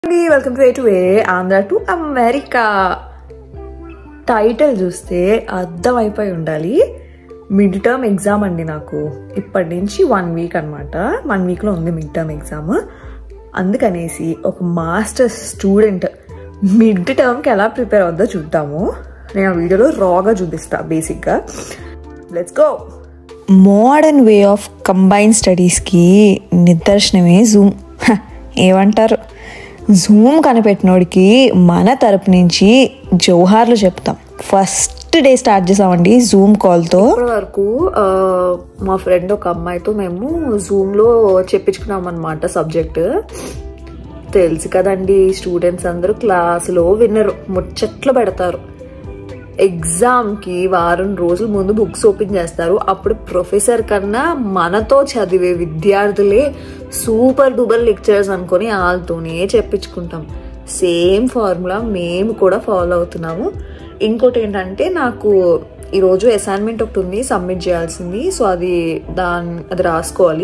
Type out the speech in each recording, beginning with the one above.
Welcome to A to A Andhra to America title చూస్తే అర్థమైపోయి ఉండాలి మిడ్ టర్మ్ ఎగ్జామ్ అండి నాకు ఇప్పటి నుంచి వన్ వీక్ అనమాట వన్ వీక్లో ఉంది మిడ్ టర్మ్ ఎగ్జామ్ అందుకనేసి ఒక మాస్టర్స్ స్టూడెంట్ మిడ్ టర్మ్కి ఎలా ప్రిపేర్ అవుద్దో చూద్దాము నేను ఆ వీడియోలో రాగా చూపిస్తా బేసిక్గా let's go modern way of combine స్టడీస్కి నిదర్శనమే జూమ్ హ, ఏమంటారు జూమ్ కనిపెట్టినోడికి మన తరపు నుంచి జోహార్లు చెప్తాం ఫస్ట్ డే స్టార్ట్ చేసామండి జూమ్ కాల్తో ఇప్పటి వరకు ఆ, మా ఫ్రెండ్ ఒక అమ్మాయితో మేము జూమ్ లో చెప్పించుకున్నాం అనమాట సబ్జెక్ట్ తెలుసు కదండి స్టూడెంట్స్ అందరూ క్లాసులో విన్నరు ముచ్చట్లు పెడతారు ఎగ్జామ్ కి వారం రోజుల ముందు బుక్స్ ఓపెన్ చేస్తారు అప్పుడు ప్రొఫెసర్ కన్నా మనతో చదివే విద్యార్థులే సూపర్ డూపర్ లెక్చరర్స్ అనుకొని వాళ్ళతోనే చెప్పించుకుంటాం సేమ్ ఫార్ములా మేము కూడా ఫాలో అవుతున్నాము ఇంకోటి ఏంటంటే నాకు ఈరోజు అసైన్మెంట్ ఒకటి ఉంది సబ్మిట్ చేయాల్సింది సో అది దాని అది రాసుకోవాలి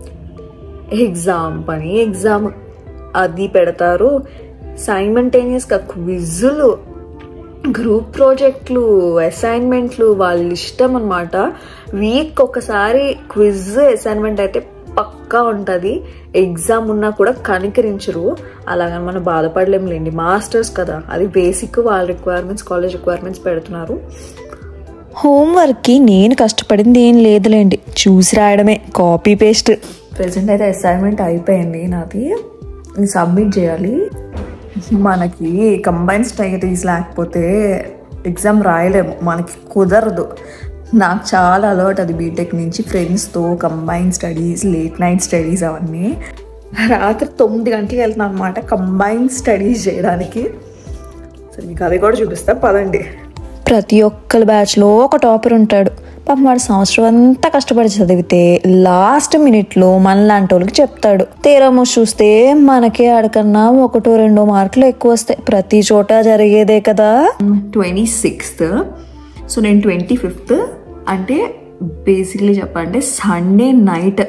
ఎగ్జామ్ పని ఎగ్జామ్ అది పెడతారు సైమంటేనియస్గా క్విజులు గ్రూప్ ప్రాజెక్టులు అసైన్మెంట్లు వాళ్ళ ఇష్టం అనమాట వీక్ ఒకసారి క్విజ్ అసైన్మెంట్ అయితే పక్కా ఉంటుంది ఎగ్జామ్ ఉన్నా కూడా కనికరించరు అలాగని మనం బాధపడలేంలేండి మాస్టర్స్ కదా అది బేసిక్ వాళ్ళ రిక్వైర్మెంట్స్ కాలేజ్ రిక్వైర్మెంట్స్ పెడుతున్నారు హోంవర్క్కి నేను కష్టపడింది ఏం లేదులేండి చూసి రాయడమే కాపీ పేస్ట్ ప్రెసెంట్ అయితే అసైన్మెంట్ అయిపోయింది నాది ఇది సబ్మిట్ చేయాలి మనకి కంబైన్ స్టడీస్ లేకపోతే ఎగ్జామ్ రాయలేము మనకి కుదరదు నాకు చాలా అలర్ట్ అది బీటెక్ నుంచి ఫ్రెండ్స్తో combine studies late night studies అవన్నీ రాత్రి తొమ్మిది గంటలకు వెళ్తున్నాను అనమాట కంబైన్ స్టడీస్ చేయడానికి సరే మీకు అది కూడా చూపిస్తా పదండి ప్రతి ఒక్కరి బ్యాచ్లో ఒక టాపర్ ఉంటాడు పాపం వాడు సంవత్సరం అంతా కష్టపడి చదివితే లాస్ట్ మినిట్లో మనలాంటి వాళ్ళకి చెప్తాడు తీరము చూస్తే మనకే ఆడకన్నా ఒకటో రెండో మార్కులు ఎక్కువ వస్తాయి ప్రతి చోట జరిగేదే కదా ట్వంటీ సిక్స్త్ సో నేను ట్వంటీ ఫిఫ్త్ అంటే బేసిక్లీ చెప్పాలంటే Sunday night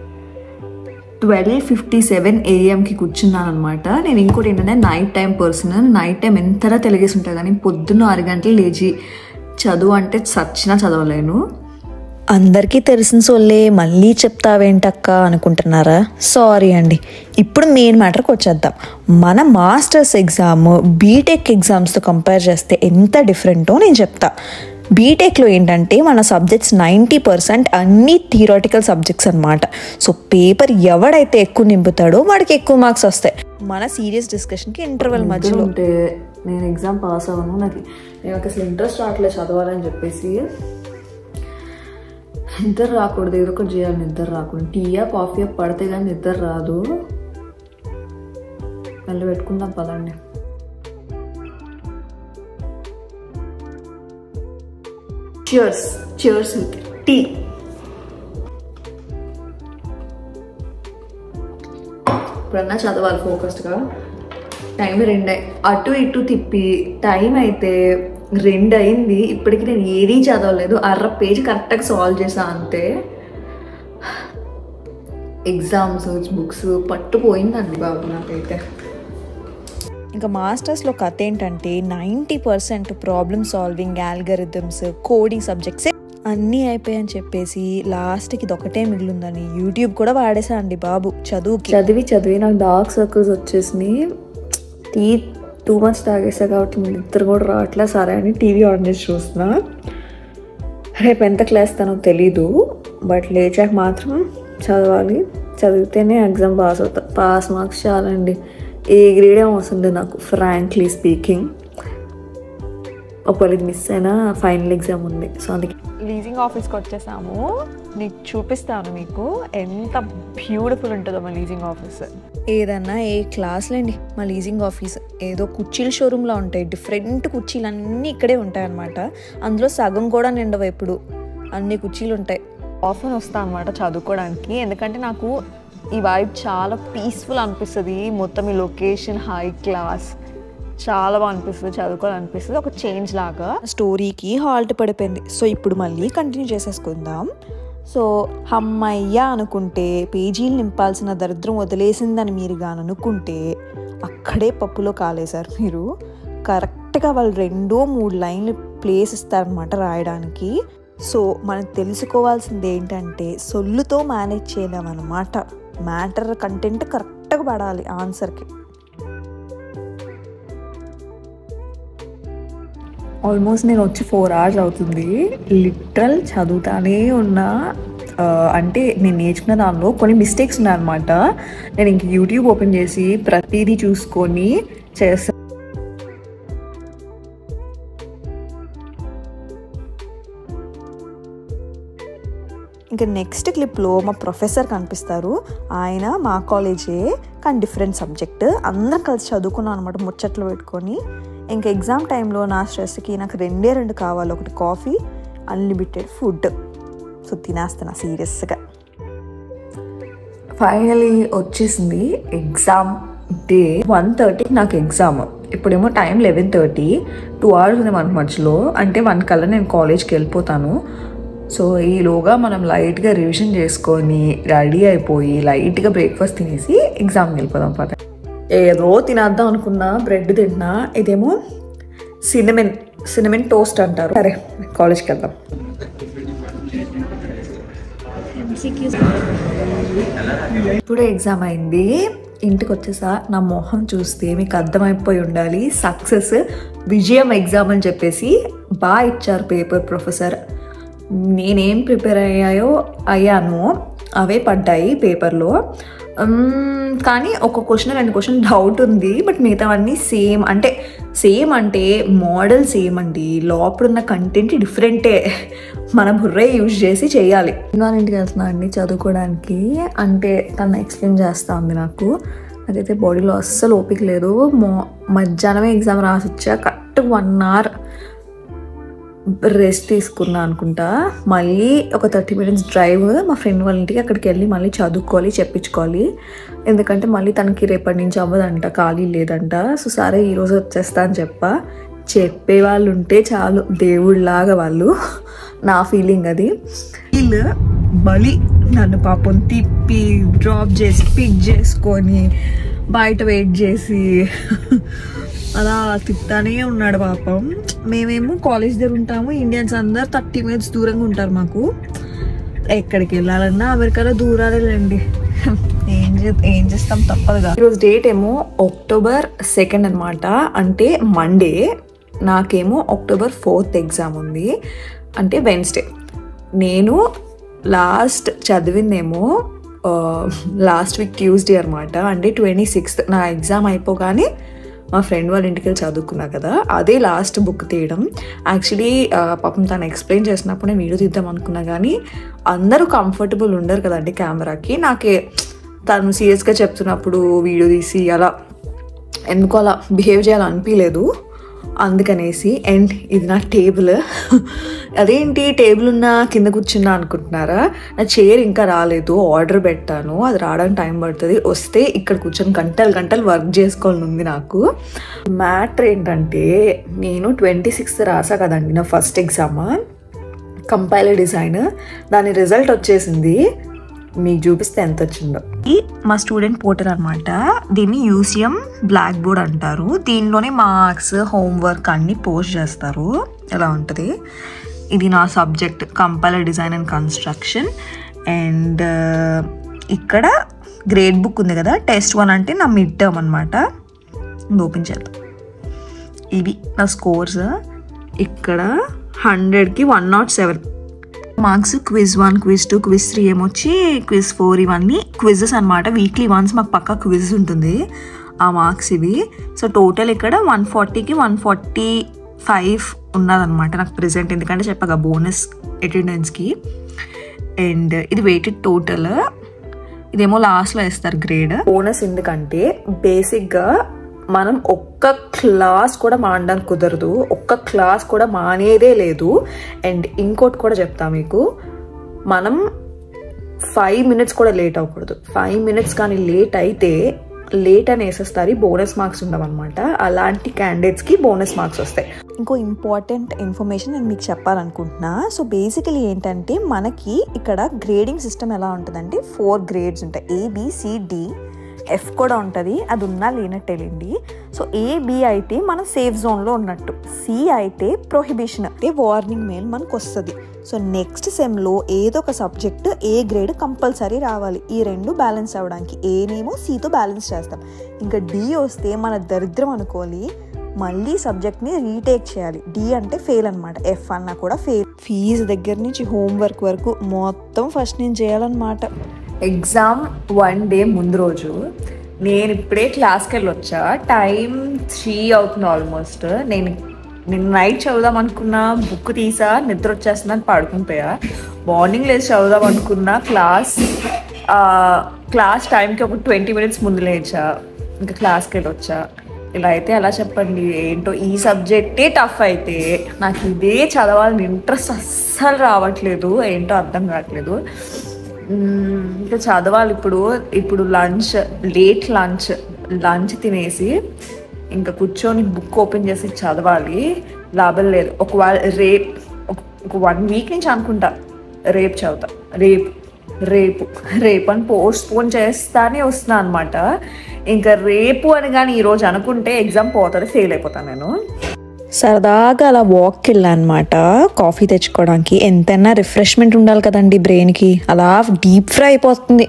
twelve fifty seven ఏఎంకి కూర్చున్నాను అనమాట నేను ఇంకోటి ఏంటంటే night time person night time ఎంతలా తెలిగేసి ఉంటుంది కానీ పొద్దున్న ఆరు గంటలు లేచి చదువు అంటే చచ్చినా చదవలేను అందరికీ తెలిసిన సోళ్ళే మళ్ళీ చెప్తావేంటక్క అనుకుంటున్నారా సారీ అండి ఇప్పుడు మెయిన్ మ్యాటర్కి వచ్చేద్దాం మన మాస్టర్స్ ఎగ్జామ్ బీటెక్ ఎగ్జామ్స్తో కంపేర్ చేస్తే ఎంత డిఫరెంటో నేను చెప్తా బీటెక్లో ఏంటంటే మన సబ్జెక్ట్స్ నైంటీ పర్సెంట్ అన్ని థియరాటికల్ సబ్జెక్ట్స్ అనమాట సో పేపర్ ఎవడైతే ఎక్కువ నింపుతాడో వాడికి ఎక్కువ మార్క్స్ వస్తాయి మన సీరియస్ డిస్కషన్కి ఇంటర్వెల్ మధ్యలో ఉంటే నేను ఎగ్జామ్ పాస్ అవ్వను నాకు నాకు అసలు ఇంట్రెస్ట్ రావట్లేదు చదవాలని చెప్పేసి నిద్ర రాకూడదు ఏదో ఒకటి చేయాలి నిద్ర రాకూడదు టీయా కాఫీ పడితే కానీ నిద్ర రాదు మళ్ళీ పెట్టుకుందాం పదండి చియర్స్ చియర్స్ విత్ టీ ఇప్పుడన్నా చదవాలి ఫోకస్డ్గా టైం రెండు అటు ఇటు తిప్పి టైం అయితే రెండు అయింది ఇప్పటికి నేను ఏదీ చదవలేదు అర్ర పేజ్ కరెక్ట్గా సాల్వ్ చేసా అంతే ఎగ్జామ్స్ బుక్స్ పట్టుపోయిందండి బాబు నాకైతే ఇంకా మాస్టర్స్లో కథ ఏంటంటే ninety percent problem solving algorithms coding subjects అన్నీ అయిపోయాయని చెప్పేసి లాస్ట్కి ఇది ఒకటే మిగిలిందని యూట్యూబ్ కూడా వాడేసా అండి బాబు చదువుకి చదివి చదివి నాకు డార్క్ సర్కిల్స్ వచ్చేసినాయి టీ టూ మంత్స్ తాగేసా కాబట్టి నిద్ర కూడా రావట్లే సరే అని టీవీ ఆన్ చేసి చూస్తున్నా రేపు ఎంత క్లాస్ తనో తెలీదు బట్ లేచాక మాత్రం చదవాలి చదివితేనే ఎగ్జామ్ పాస్ అవుతా పాస్ మార్క్స్ చాలండి ఏ గ్రేడే వస్తుంది నాకు ఫ్రాంక్లీ స్పీకింగ్ ఒకవేళ ఇది మిస్ అయినా ఫైనల్ ఎగ్జామ్ ఉంది సో అందుకే లీజింగ్ ఆఫీస్కి వచ్చేసాము నీకు చూపిస్తాను మీకు ఎంత బ్యూటిఫుల్ ఉంటుందో మా లీజింగ్ ఆఫీస్ ఏదన్నా ఏ క్లాస్లేండి మా లీజింగ్ ఆఫీస్ ఏదో కుర్చీల షోరూంలో ఉంటాయి డిఫరెంట్ కుర్చీలు అన్నీ ఇక్కడే ఉంటాయి అనమాట అందులో సగం కూడా నిండవు ఎప్పుడు అన్ని కుర్చీలు ఉంటాయి ఆఫర్ వస్తా అనమాట చదువుకోవడానికి ఎందుకంటే నాకు ఈ వైబ్ చాలా పీస్ఫుల్ అనిపిస్తుంది మొత్తం ఈ లొకేషన్ హై క్లాస్ చాలా బాగా అనిపిస్తుంది చదువుకోవాలనిపిస్తుంది ఒక చేంజ్ లాగా స్టోరీకి హాల్ట్ పడిపోయింది సో ఇప్పుడు మళ్ళీ కంటిన్యూ చేసేసుకుందాం సో అమ్మయ్య అనుకుంటే పేజీలు నింపాల్సిన దరిద్రం వదిలేసిందని మీరు కానీ అనుకుంటే అక్కడే పప్పులో కాలేశారు మీరు కరెక్ట్గా వాళ్ళు రెండో మూడు లైన్లు ప్లేస్ ఇస్తారనమాట రాయడానికి సో మనం తెలుసుకోవాల్సింది ఏంటంటే సొల్లుతో మేనేజ్ చేయలేమన్నమాట మ్యాటర్ కంటెంట్ కరెక్ట్గా పడాలి ఆన్సర్కి ఆల్మోస్ట్ నేను వచ్చి ఫోర్ అవర్స్ అవుతుంది లిటరల్ చదువుతానే ఉన్నా ఆ, అంటే నేను నేర్చుకున్న దానిలో కొన్ని మిస్టేక్స్ ఉన్నాయన్నమాట నేను ఇంక యూట్యూబ్ ఓపెన్ చేసి ప్రతిదీ చూసుకొని చేస్తాను ఇంకా నెక్స్ట్ క్లిప్లో మా ప్రొఫెసర్ కనిపిస్తారు ఆయన మా కాలేజే కానీ డిఫరెంట్ సబ్జెక్ట్ అందరం కలిసి చదువుకున్నాం అనమాట ముచ్చట్లు పెట్టుకొని ఇంకా ఎగ్జామ్ టైంలో నా స్ట్రెస్కి నాకు రెండే రెండు కావాలి ఒకటి కాఫీ అన్లిమిటెడ్ ఫుడ్ సో తినేస్తున్నా సీరియస్గా ఫైనలీ వచ్చేసింది ఎగ్జామ్ డే వన్ థర్టీకి నాకు ఎగ్జామ్ ఇప్పుడేమో time eleven thirty two hours ఉంది మన మధ్యలో అంటే వన్ కల్లా నేను కాలేజ్కి వెళ్ళిపోతాను సో ఈలోగా మనం లైట్గా రివిజన్ చేసుకొని రెడీ అయిపోయి లైట్గా బ్రేక్ఫాస్ట్ తినేసి ఎగ్జామ్కి వెళ్ళిపోదాం పద ఏదో తినేద్దాం అనుకున్నా బ్రెడ్ తింటున్నా ఇదేమో సినిమెన్ సినిమెన్ టోస్ట్ అంటారు సరే కాలేజ్కి వెళ్దాం ఇప్పుడే ఎగ్జామ్ అయింది ఇంటికి వచ్చేసా నా మొహం చూస్తే మీకు అర్థమైపోయి ఉండాలి సక్సెస్ విజయం ఎగ్జామ్ అని చెప్పేసి బాగా ఇచ్చారు పేపర్ ప్రొఫెసర్ నేనేం ప్రిపేర్ అయ్యాయో అయ్యాను అవే పడ్డాయి పేపర్లో మ్మ్, కానీ ఒక క్వశ్చన్ రెండు క్వశ్చన్ డౌట్ ఉంది బట్ మిగతావన్నీ సేమ్ అంటే సేమ్ అంటే మోడల్ సేమ్ అండి లోపల ఉన్న కంటెంట్ డిఫరెంటే మన బుర్రే యూజ్ చేసి చేయాలి వాళ్ళ ఇంటికి వెళ్తున్నా అండి చదువుకోవడానికి అంటే తను ఎక్స్ప్లెయిన్ చేస్తా ఉంది నాకు నాకైతే బాడీలో అస్సలు ఓపిక లేదు మో మధ్యాహ్నమే ఎగ్జామ్ రాసి వచ్చా కరెక్ట్ వన్ అవర్ రెస్ట్ తీసుకున్నా అనుకుంటా మళ్ళీ ఒక థర్టీ మినిట్స్ డ్రైవ్ మా ఫ్రెండ్ వాళ్ళ ఇంటికి అక్కడికి వెళ్ళి మళ్ళీ చదువుకోవాలి చెప్పించుకోవాలి ఎందుకంటే మళ్ళీ తనకి రేపటి నుంచి అవ్వదంట ఖాళీ లేదంట సో సరే ఈరోజు వచ్చేస్తా అని చెప్పా చెప్పే వాళ్ళు ఉంటే చాలు దేవుళ్ళలాగా వాళ్ళు నా ఫీలింగ్ అది వీళ్ళు బలి నన్ను పాపం తిప్పి డ్రాప్ చేసి పిక్ చేసుకొని బయట వెయిట్ చేసి అలా తిప్పుతానే ఉన్నాడు పాపం మేమేమో కాలేజ్ దగ్గర ఉంటాము ఇండియన్స్ అందరు థర్టీ మినిట్స్ దూరంగా ఉంటారు మాకు ఎక్కడికి వెళ్ళాలన్నా అమెరికాలో దూరాలేండి ఏం చే ఏం చేస్తాం తప్పదుగా ఈరోజు డేట్ ఏమో అక్టోబర్ సెకండ్ అనమాట అంటే మండే నాకేమో అక్టోబర్ ఫోర్త్ ఎగ్జామ్ ఉంది అంటే వెన్స్డే నేను లాస్ట్ చదివిందేమో లాస్ట్ వీక్ ట్యూస్డే అనమాట అంటే ట్వంటీ సిక్స్త్ నా ఎగ్జామ్ అయిపోగానే మా ఫ్రెండ్ వాళ్ళ ఇంటికి వెళ్ళి చదువుకున్నా కదా అదే లాస్ట్ బుక్ తీయడం యాక్చువల్లీ పాపం తను ఎక్స్ప్లెయిన్ చేసినప్పుడు నేను వీడియో తీద్దాం అనుకున్నా కానీ అందరూ కంఫర్టబుల్ ఉండరు కదండి కెమెరాకి నాకే తను సీరియస్గా చెప్తున్నప్పుడు వీడియో తీసి అలా ఎందుకో అలా బిహేవ్ చేయాలనిపించలేదు అందుకనేసి అండ్ ఇది నా టేబుల్ అదేంటి టేబుల్ ఉన్న కింద కూర్చున్నా అనుకుంటున్నారా నా చైర్ ఇంకా రాలేదు ఆర్డర్ పెట్టాను అది రావడానికి టైం పడుతుంది వస్తే ఇక్కడ కూర్చొని గంటలు గంటలు వర్క్ చేసుకోవాలని ఉంది నాకు మ్యాటర్ ఏంటంటే నేను ట్వంటీ సిక్స్త్ రాసా కదండి నా ఫస్ట్ ఎగ్జామ్ కంపైలర్ డిజైన్ దాని రిజల్ట్ వచ్చేసింది మీకు చూపిస్తే ఎంత వచ్చిందో ఈ మా స్టూడెంట్ పోర్టల్ అనమాట దీన్ని యూసిఎం బ్లాక్ బోర్డ్ అంటారు దీనిలోనే మార్క్స్ హోంవర్క్ అన్ని పోస్ట్ చేస్తారు ఎలా ఉంటుంది ఇది నా subject compiler design and construction and ఇక్కడ గ్రేడ్ బుక్ ఉంది కదా టెస్ట్ వన్ అంటే నా మిడ్ టర్మ్ అనమాట ఓపెన్ చేద్దాం ఇవి నా స్కోర్స్ ఇక్కడ హండ్రెడ్కి one nought seven marks quiz one quiz two quiz three ఏమొచ్చి క్విజ్ ఫోర్ ఇవన్నీ క్విజెస్ అనమాట వీక్లీ వన్స్ మాకు పక్కా క్విజ్ ఉంటుంది ఆ మార్క్స్ ఇవి సో టోటల్ ఇక్కడ వన్ ఫార్టీకి వన్ ఫార్టీ ఫైవ్ ఉన్నదనమాట నాకు ప్రెసెంట్ ఎందుకంటే చెప్పగా బోనస్ అటెండెన్స్కి అండ్ ఇది వెయిటెడ్ టోటల్ ఇదేమో లాస్ట్లో వేస్తారు గ్రేడ్ బోనస్ ఎందుకంటే బేసిక్గా మనం ఒక్క క్లాస్ కూడా మానడానికి కుదరదు ఒక్క క్లాస్ కూడా మానేదే లేదు అండ్ ఇంకోటి కూడా చెప్తా మీకు మనం ఫైవ్ మినిట్స్ కూడా లేట్ అవ్వకూడదు ఫైవ్ మినిట్స్ కానీ లేట్ అయితే లేట్ అని వేసేస్తారు బోనస్ మార్క్స్ ఉండవన్నమాట అలాంటి క్యాండిడేట్స్కి బోనస్ మార్క్స్ వస్తాయి ఇంకో ఇంపార్టెంట్ ఇన్ఫర్మేషన్ నేను మీకు చెప్పాలనుకుంటున్నా సో బేసికలీ ఏంటంటే మనకి ఇక్కడ గ్రేడింగ్ సిస్టమ్ ఎలా ఉంటుందంటే ఫోర్ గ్రేడ్స్ ఉంటాయి ఏబిసిడి ఎఫ్ కూడా ఉంటుంది అది ఉన్నా లేనట్టు వెళ్ళింది సో ఏబి అయితే మనం సేఫ్ జోన్లో ఉన్నట్టు సి అయితే ప్రొహిబిషన్ అంటే వార్నింగ్ మెయిల్ మనకు వస్తుంది సో నెక్స్ట్ సెమ్లో ఏదో ఒక సబ్జెక్ట్ ఏ గ్రేడ్ కంపల్సరీ రావాలి ఈ రెండు బ్యాలెన్స్ అవ్వడానికి ఏనేమో సితో బ్యాలెన్స్ చేస్తాం ఇంకా డి వస్తే మన దరిద్రం అనుకోవాలి మళ్ళీ సబ్జెక్ట్ని రీటేక్ చేయాలి డి అంటే ఫెయిల్ అనమాట ఎఫ్ అన్నా కూడా ఫెయిల్ ఫీజు దగ్గర నుంచి హోంవర్క్ వరకు మొత్తం ఫస్ట్ నేను చేయాలన్నమాట ఎగ్జామ్ వన్ డే ముందు రోజు నేను ఇప్పుడే క్లాస్కి వెళ్ళి వచ్చా టైం త్రీ అవుతుంది ఆల్మోస్ట్ నేను నేను నైట్ చదువుదాం అనుకున్నా బుక్ తీసా నిద్ర వచ్చేస్తుందని పడుకుని పోయా మార్నింగ్ లేచి చదువుదాం అనుకున్నా క్లాస్ ఆ, క్లాస్ టైంకి ఒక ట్వంటీ మినిట్స్ ముందు లేచా ఇంకా క్లాస్కి వెళ్ళి వచ్చా ఇలా అయితే ఎలా చెప్పండి ఏంటో ఈ సబ్జెక్టే టఫ్ అయితే నాకు ఇదే చదవాలని ఇంట్రెస్ట్ అస్సలు రావట్లేదు ఏంటో అర్థం కావట్లేదు మ్మ్, ఇంకా చదవాలి ఇప్పుడు ఇప్పుడు లంచ్ లేట్ లంచ్ లంచ్ తినేసి ఇంకా కూర్చొని బుక్ ఓపెన్ చేసి చదవాలి లాభం లేదు ఒక వా- రేప్ ఒక- ఒక వన్ వీక్ నుంచి అనుకుంటా రేపు చదువుతా రేపు రేపు రేపు అని పోస్ట్ పోన్ చేస్తానే వస్తున్నా అనమాట ఇంకా రేపు అని కానీ ఈరోజు అనుకుంటే ఎగ్జామ్ పోతుంది ఫెయిల్ అయిపోతాను నేను సరదాగా అలా వాక్కి వెళ్ళాను అనమాట కాఫీ తెచ్చుకోవడానికి ఎంతైనా రిఫ్రెష్మెంట్ ఉండాలి కదండి బ్రెయిన్కి అలా డీప్ ఫ్రై అయిపోతుంది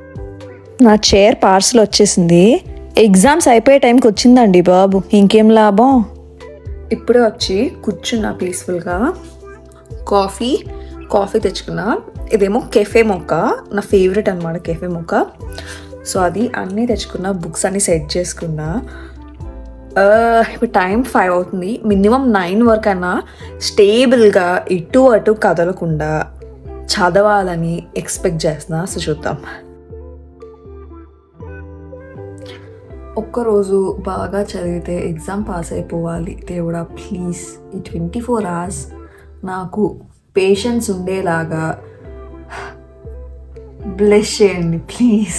నా చైర్ పార్సల్ వచ్చేసింది ఎగ్జామ్స్ అయిపోయే టైంకి వచ్చిందండి బాబు ఇంకేం లాభం ఇప్పుడే వచ్చి కూర్చున్నా పీస్ఫుల్గా కాఫీ కాఫీ తెచ్చుకున్నా ఇదేమో కెఫే మొక్క నా ఫేవరెట్ అనమాట కెఫే మొక్క సో అది అన్నీ తెచ్చుకున్నా బుక్స్ అన్నీ సెట్ చేసుకున్నా ఆ, ఇప్పుడు టైం ఫైవ్ అవుతుంది మినిమం నైన్ వరకు అయినా స్టేబుల్గా ఇటు అటు కదలకుండా చదవాలని ఎక్స్పెక్ట్ చేస్తున్నా సో చూద్దాం ఒక్కరోజు బాగా చదివితే ఎగ్జామ్ పాస్ అయిపోవాలి దేవుడా ప్లీజ్ ఈ ట్వంటీ ఫోర్ అవర్స్ నాకు పేషెన్స్ ఉండేలాగా బ్లెస్ చేయండి please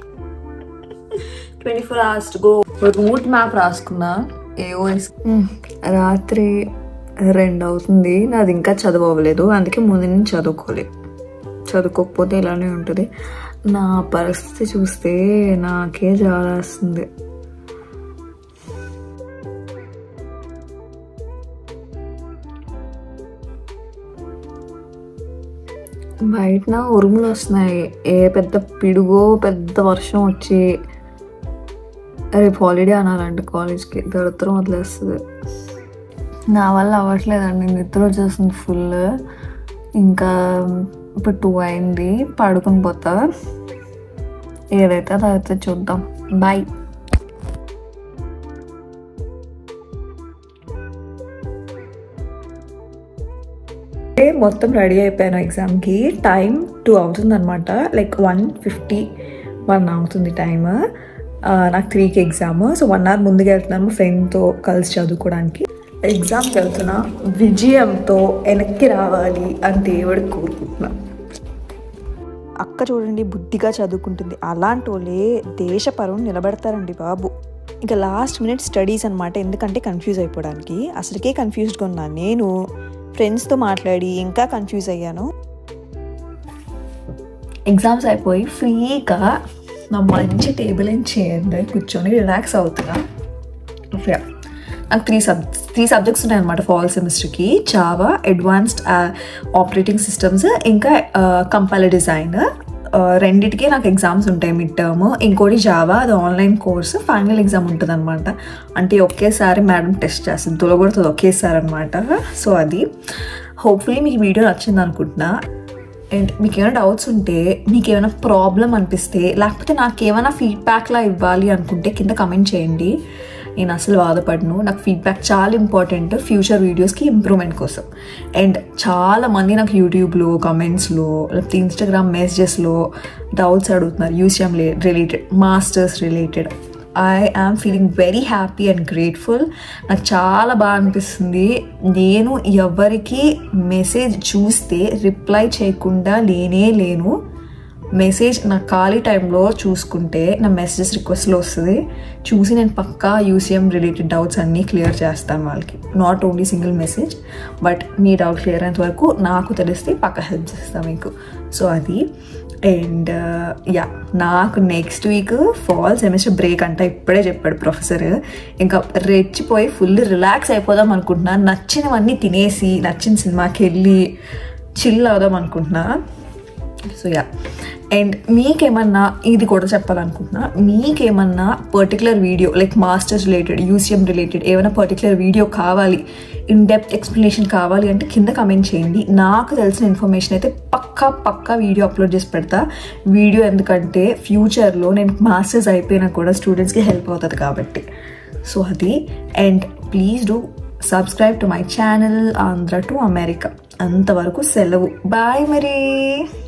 twenty four hours go route map రాసుకున్నా ఏఓఎస్ రాత్రి రెండు అవుతుంది నాది ఇంకా చదవలేదు అందుకే ముందు నుంచి చదువుకోలేదు చదువుకోకపోతే ఇలానే ఉంటుంది నా పరిస్థితి చూస్తే నాకే జాలేస్తుంది బయటన ఉరుములు వస్తున్నాయి ఏ పెద్ద పిడుగో పెద్ద వర్షం వచ్చి రేపు హాలిడే అనాలంట కాలేజ్కి దరిద్రం వదిలేస్తుంది నా వల్ల అవ్వట్లేదండి నిద్ర వచ్చేస్తుంది ఫుల్ ఇంకా ఇప్పుడు టూ అయింది పడుకుని పోతా ఏదైతే అదైతే చూద్దాం బాయ్ మొత్తం రెడీ అయిపోయాను ఎగ్జామ్కి టైం టూ అవుతుంది అనమాట లైక్ వన్ ఫిఫ్టీ వన్ అవుతుంది టైమ్ నాకు త్రీకి ఎగ్జామ్ సో వన్ అవర్ ముందుగా వెళ్తున్నాను మా ఫ్రెండ్తో కలిసి చదువుకోవడానికి ఎగ్జామ్కి వెళ్తున్నా విజయంతో వెనక్కి రావాలి అని దేవుడికి కోరుకుంటున్నా అక్క చూడండి బుద్ధిగా చదువుకుంటుంది అలాంటి వాళ్ళే దేశ పరువును నిలబెడతారండి బాబు ఇంకా లాస్ట్ మినిట్ స్టడీస్ అనమాట ఎందుకంటే కన్ఫ్యూజ్ అయిపోవడానికి అసలుకే కన్ఫ్యూజ్డ్గా ఉన్నాను నేను ఫ్రెండ్స్తో మాట్లాడి ఇంకా కన్ఫ్యూజ్ అయ్యాను ఎగ్జామ్స్ అయిపోయి ఫ్రీగా నా మంచి టేబుల్ ఏం చేయండి కూర్చొని రిలాక్స్ అవుతున్నా Yeah. నాకు త్రీ సబ్ త్రీ సబ్జెక్ట్స్ ఉన్నాయన్నమాట ఫాల్ సెమిస్టర్కి చావా అడ్వాన్స్డ్ ఆపరేటింగ్ సిస్టమ్స్ ఇంకా కంపైలర్ డిజైన్ రెండిటికి నాకు ఎగ్జామ్స్ ఉంటాయి మిడ్ టర్మ్ ఇంకోటి జావా అది ఆన్లైన్ కోర్స్ ఫైనల్ ఎగ్జామ్ ఉంటుంది అనమాట అంటే ఒకేసారి మేడం టెస్ట్ చేస్తుంది తులగొడుతుంది ఒకేసారి అనమాట సో అది హోప్ఫుల్లీ మీకు వీడియో నచ్చింది అనుకుంటున్నా అండ్ మీకు ఏమైనా డౌట్స్ ఉంటే మీకు ఏమైనా ప్రాబ్లం అనిపిస్తే లేకపోతే నాకు ఏమైనా ఫీడ్బ్యాక్లా ఇవ్వాలి అనుకుంటే కింద కమెంట్ చేయండి నేను అసలు బాధపడను నాకు ఫీడ్బ్యాక్ చాలా ఇంపార్టెంట్ ఫ్యూచర్ వీడియోస్కి ఇంప్రూవ్మెంట్ కోసం అండ్ చాలా మంది నాకు యూట్యూబ్లో కమెంట్స్లో లేకపోతే ఇన్స్టాగ్రామ్ మెసేజెస్లో డౌట్స్ అడుగుతున్నారు U C M related masters related I am feeling very happy and grateful నాకు చాలా బాగా అనిపిస్తుంది నేను ఎవరికి మెసేజ్ చూస్తే రిప్లై చేయకుండా లేనే లేను మెసేజ్ నా ఖాళీ టైంలో చూసుకుంటే నా మెసేజెస్ రిక్వెస్ట్లో వస్తుంది చూసి నేను పక్కా యూసీఎం రిలేటెడ్ డౌట్స్ అన్నీ క్లియర్ చేస్తాను వాళ్ళకి not only single message but మీ డౌట్ క్లియర్ అయ్యేంత వరకు నాకు తెలిస్తే పక్కా హెల్ప్ చేస్తాను మీకు సో అది అండ్ యా నాకు next week fall semester break అంట ఇప్పుడే చెప్పాడు ప్రొఫెసర్ ఇంకా రెచ్చిపోయి ఫుల్ రిలాక్స్ అయిపోదాం అనుకుంటున్నా నచ్చినవన్నీ తినేసి నచ్చిన సినిమాకి వెళ్ళి చిల్ అవుదాం అనుకుంటున్నా సో యా అండ్ మీకేమన్నా ఇది కూడా చెప్పాలనుకుంటున్నా మీకేమన్నా particular video like masters related U C M related ఏమైనా పర్టికులర్ వీడియో కావాలి ఇన్ డెప్త్ ఎక్స్ప్లెనేషన్ కావాలి అంటే కింద కమెంట్ చేయండి నాకు తెలిసిన ఇన్ఫర్మేషన్ అయితే పక్కా పక్కా వీడియో అప్లోడ్ చేసి పెడతా వీడియో ఎందుకంటే ఫ్యూచర్లో నేను మాస్టర్స్ అయిపోయినా కూడా స్టూడెంట్స్కి హెల్ప్ అవుతుంది కాబట్టి సో అది and please do subscribe to my channel Andhra to America అంతవరకు సెలవు బాయ్ మరి